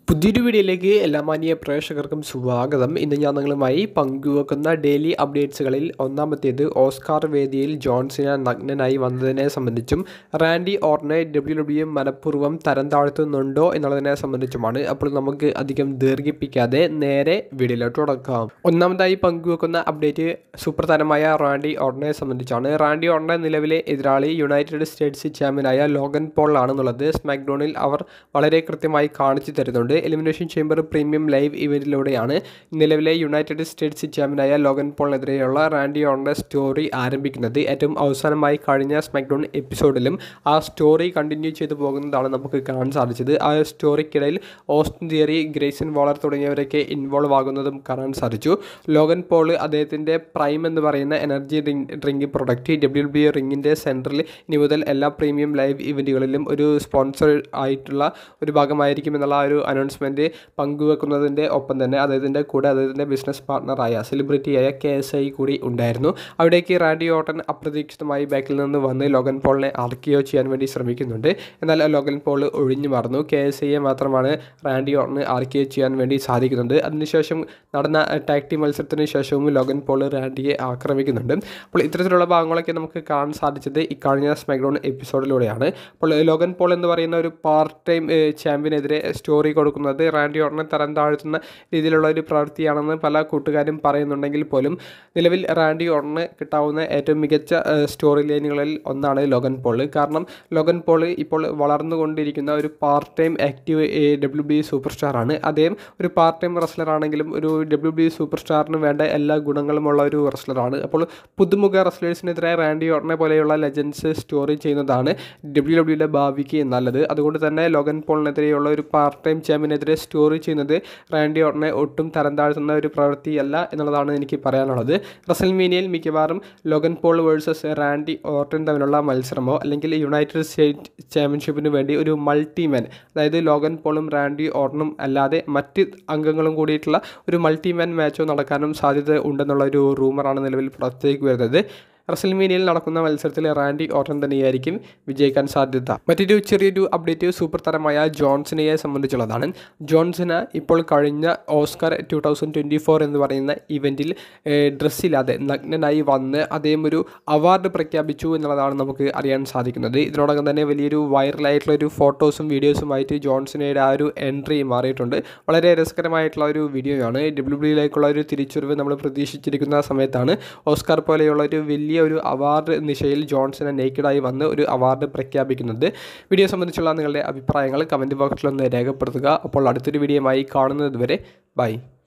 പുതിയൊരു വീഡിയോയിലേക്ക് എല്ലാ മാന്യ പ്രേക്ഷകർക്കും സ്വാഗതം ഇന്ന് ഞാൻ നിങ്ങളുമായി പങ്കുവെക്കുന്ന ഡെയിലി അപ്ഡേറ്റ്സുകളിൽ ഒന്നാമത്തേത് ഓസ്കാർ വേദിയിൽ ജോൺസിന നഗ്നനായി വന്നതിനെ സംബന്ധിച്ചും റാൻഡി ഓർണെ ഡബ്ല്യു ഡബ്ല്യു മനഃപൂർവ്വം തരം താഴ്ത്തുന്നുണ്ടോ എന്നുള്ളതിനെ സംബന്ധിച്ചുമാണ് അപ്പോൾ നമുക്ക് അധികം ദീർഘിപ്പിക്കാതെ നേരെ വീഡിയോയിലോട്ട് തുടക്കാം ഒന്നാമതായി പങ്കുവെക്കുന്ന അപ്ഡേറ്റ് സൂപ്പർ താരമായ റാൻഡി ഓർണയെ സംബന്ധിച്ചാണ് റാൻഡി ഓർണെ നിലവിലെ എതിരാളി യുണൈറ്റഡ് സ്റ്റേറ്റ്സ് ചാമ്പ്യനായ ലോഗൻ പോൾ ആണെന്നുള്ളത് സ്മാക്ഡോണിൽ അവർ വളരെ കൃത്യമായി കാണിച്ചു തരുന്നുണ്ട് എലിമിനേഷൻ ചേംബർ പ്രീമിയം ലൈവ് ഇവൻറ്റിലൂടെയാണ് നിലവിലെ യുണൈറ്റഡ് സ്റ്റേറ്റ്സ് ചാമ്പ്യനായ ലോഗൻ പോളിനെതിരെയുള്ള റാൻഡി ഓണിൻ്റെ സ്റ്റോറി ആരംഭിക്കുന്നത് ഏറ്റവും അവസാനമായി കഴിഞ്ഞ സ്മാക്ഡൗൺ എപ്പിസോഡിലും ആ സ്റ്റോറി കണ്ടിന്യൂ ചെയ്തു പോകുന്നതാണ് നമുക്ക് കാണാൻ സാധിച്ചത് ആ സ്റ്റോറിക്കിടയിൽ ഓസ്റ്റിൻ തിയറി ഗ്രേസൻ വാളർ തുടങ്ങിയവരൊക്കെ ഇൻവോൾവ് ആകുന്നതും കാണാൻ സാധിച്ചു ലോഗൻ പോൾ അദ്ദേഹത്തിൻ്റെ പ്രൈം എന്ന് പറയുന്ന energy drink drink product W B റിങ്ങിൻ്റെ സെൻറ്ററിൽ ഇനി മുതൽ എല്ലാ പ്രീമിയം ലൈവ് ഇവൻറ്റുകളിലും ഒരു സ്പോൺസർ ആയിട്ടുള്ള ഒരു ഭാഗമായിരിക്കും എന്നുള്ള ആ ഒരു അനൗൺസ്മെൻറ്റ് പങ്കുവെക്കുന്നതിൻ്റെ ഒപ്പം തന്നെ അദ്ദേഹത്തിൻ്റെ കൂടെ അദ്ദേഹത്തിൻ്റെ ബിസിനസ് പാർട്ണറായ സെലിബ്രിറ്റിയായ കെ എസ് ഐ കൂടി ഉണ്ടായിരുന്നു അവിടേക്ക് റാൻഡി ഓട്ടൻ അപ്രതീക്ഷിതമായി ബാക്കിൽ നിന്ന് വന്ന് ലോഗൻ പോളിനെ ആർക്കിയോ ചെയ്യാൻ വേണ്ടി ശ്രമിക്കുന്നുണ്ട് എന്നാൽ ലോഗൻ പോൾ ഒഴിഞ്ഞു മാറുന്നു കെ എസ് ഐയെ മാത്രമാണ് റാൻഡി ഓട്ടന് ആർക്കിയോ ചെയ്യാൻ വേണ്ടി സാധിക്കുന്നുണ്ട് അതിനുശേഷം നടന്ന ടാക് ടീം മത്സരത്തിന് ശേഷവും ലോഗൻ പോൾ റാൻഡിയെ ആക്രമിക്കുന്നുണ്ട് അപ്പോൾ ഇത്തരത്തിലുള്ള ഭാഗങ്ങളൊക്കെ നമുക്ക് കാണാൻ സാധിച്ചത് ഇക്കഴിഞ്ഞ സ്മാക്ഡൗൺ എപ്പിസോഡിലൂടെയാണ് അപ്പോൾ ലോഗൻ പോൾ എന്ന് പറയുന്ന ഒരു പാർട്ട് ടൈം ചാമ്പ്യനെതിരെ സ്റ്റോറി കൊടുക്കുന്നത് റാൻഡി ഓട്ടനെ തരം താഴ്ത്തുന്ന രീതിയിലുള്ള ഒരു പ്രവൃത്തിയാണെന്ന് പല കൂട്ടുകാരും പറയുന്നുണ്ടെങ്കിൽ പോലും നിലവിൽ റാൻഡി ഓട്ടന് കിട്ടാവുന്ന ഏറ്റവും മികച്ച സ്റ്റോറി ലൈനുകളിൽ ഒന്നാണ് ലോഗൻ പോൾ കാരണം ലോഗൻ പോൾ ഇപ്പോൾ വളർന്നുകൊണ്ടിരിക്കുന്ന ഒരു part time active W B super സ്റ്റാറാണ് അദ്ദേഹം ഒരു പാർട്ട് ടൈം റെസ്ലർ ആണെങ്കിലും ഒരു ഡബ്ല്യു ബി സൂപ്പർ സ്റ്റാറിന് വേണ്ട എല്ലാ ഗുണങ്ങളുമുള്ള ഒരു റെസ്ലറാണ് അപ്പോൾ പുതുമുഖ റെസ്ലേഴ്സിനെതിരെ റാൻഡി ഓട്ടനെ പോലെയുള്ള ലെജൻസ് സ്റ്റോറി ചെയ്യുന്നതാണ് ഡബ്ല്യു ഡബ്ല്യുടെ ഭാവിക്ക് നല്ലത് അതുകൊണ്ട് തന്നെ ലോഗൻ പോളിനെതിരെയുള്ള ഒരു പാർട്ട് ടൈം ചാമ്പ്യനെതിരെ സ്റ്റോറി ചെയ്യുന്നത് റാൻഡി ഓട്ടനെ ഒട്ടും തരം താഴ്ത്തുന്ന ഒരു പ്രവൃത്തിയല്ല എന്നുള്ളതാണ് എനിക്ക് പറയാനുള്ളത് റസൽമീനിയയിൽ മിക്കവാറും Logan Paul versus Randy Orton തമ്മിലുള്ള മത്സരമോ അല്ലെങ്കിൽ യുണൈറ്റഡ് സ്റ്റേറ്റ് ചാമ്പ്യൻഷിപ്പിന് വേണ്ടി ഒരു മൾട്ടിമാൻ അതായത് ലോഗൻ പോളും റാൻഡി ഓർട്ടനും അല്ലാതെ മറ്റ് അംഗങ്ങളും കൂടിയിട്ടുള്ള ഒരു മൾട്ടിമാൻ മാച്ചോ നടക്കാനും സാധ്യത ഉണ്ടെന്നുള്ള ഒരു റൂമറാണ് നിലവിൽ പുറത്തേക്ക് വരുന്നത് റസൽമീനിയയിൽ നടക്കുന്ന മത്സരത്തിൽ റാൻഡി ഓർട്ടൻ തന്നെയായിരിക്കും വിജയിക്കാൻ സാധ്യത മറ്റൊരു ചെറിയൊരു അപ്ഡേറ്റ് സൂപ്പർ താരമായ ജോൺസണയെ സംബന്ധിച്ചുള്ളതാണ് ജോൺസന് ഇപ്പോൾ കഴിഞ്ഞ Oscar two thousand twenty four എന്ന് പറയുന്ന ഇവൻറ്റിൽ ഡ്രസ്സില്ലാതെ നഗ്നനായി വന്ന് അദ്ദേഹം ഒരു അവാർഡ് പ്രഖ്യാപിച്ചു എന്നുള്ളതാണ് നമുക്ക് അറിയാൻ സാധിക്കുന്നത് ഇതിനോടകം തന്നെ വലിയൊരു വൈറലായിട്ടുള്ള ഒരു ഫോട്ടോസും വീഡിയോസുമായിട്ട് ജോൺസണയുടെ ആ ഒരു എൻട്രി മാറിയിട്ടുണ്ട് വളരെ രസകരമായിട്ടുള്ള ഒരു വീഡിയോയാണ് ഡബ്ല്യു ബിയിലേക്കുള്ള ഒരു തിരിച്ചുവരവ് നമ്മൾ പ്രതീക്ഷിച്ചിരിക്കുന്ന സമയത്താണ് ഓസ്കാർ പോലെയുള്ള ഒരു വലിയ ഒരു അവാർഡ് നിശയിൽ ജോൺസനെ നേക്കഡായി വന്ന് ഒരു അവാർഡ് പ്രഖ്യാപിക്കുന്നത് വീഡിയോ സംബന്ധിച്ചുള്ള നിങ്ങളുടെ അഭിപ്രായങ്ങൾ കമൻറ്റ് ബോക്സിലൊന്ന് രേഖപ്പെടുത്തുക അപ്പോൾ അടുത്തൊരു വീഡിയോയുമായി കാണുന്നത് വരെ ബൈ